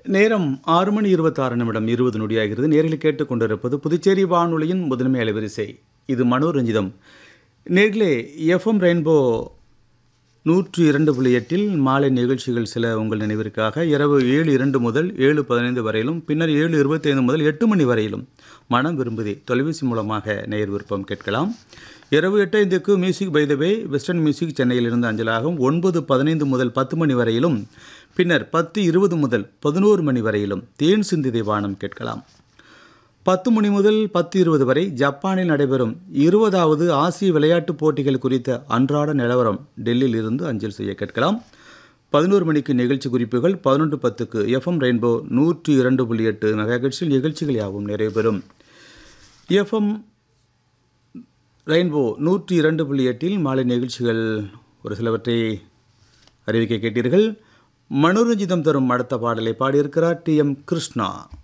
நேரம் ஆறு மணி இருபத்தாறு நிமிடம் இருபது நொடியாகிறது நேரில் கேட்டுக்கொண்டிருப்பது புதுச்சேரி வானொலியின் முதன்மை அலைவரிசை இது மனோரஞ்சிதம் நேர்களே எஃப்எம் ரெயின்போ நூற்று இரண்டு புள்ளி எட்டில் மாலை நிகழ்ச்சிகள் சில உங்கள் நினைவிற்காக இரவு ஏழு இரண்டு முதல் ஏழு பதினைந்து வரையிலும் பின்னர் ஏழு இருபத்தைந்து முதல் எட்டு மணி வரையிலும் மனம் விரும்புதே தொலைபேசி மூலமாக நேர் விருப்பம் கேட்கலாம் இரவு எட்டு ஐந்துக்கு music by the way western music சென்னையிலிருந்து அஞ்சலாகும் ஒன்பது பதினைந்து முதல் பத்து மணி வரையிலும் பின்னர் பத்து இருபது முதல் பதினோரு மணி வரையிலும் தேன் சிந்திதை வானம் கேட்கலாம் பத்து மணி முதல் பத்து இருபது வரை ஜப்பானில் நடைபெறும் இருபதாவது ஆசிய விளையாட்டுப் போட்டிகள் குறித்த அன்றாட நிலவரம் டெல்லியில் இருந்து அஞ்சல் செய்ய கேட்கலாம் பதினோரு மணிக்கு நிகழ்ச்சி குறிப்புகள் பதினொன்று பத்துக்கு எஃப்எம் ரெயின்போ நூற்றி இரண்டு புள்ளி எட்டு மெகாஹெட்ஸில் நிகழ்ச்சிகள் யாவும் நிறைவேறும் எஃப்எம் ரெயின்போ நூற்றி இரண்டு புள்ளி எட்டில் மாலை நிகழ்ச்சிகள் ஒரு சிலவற்றை அறிவிக்க கேட்டீர்கள் மனோரஞ்சிதம் தரும் அடுத்த பாடலை பாடியிருக்கிறார் டி எம் கிருஷ்ணா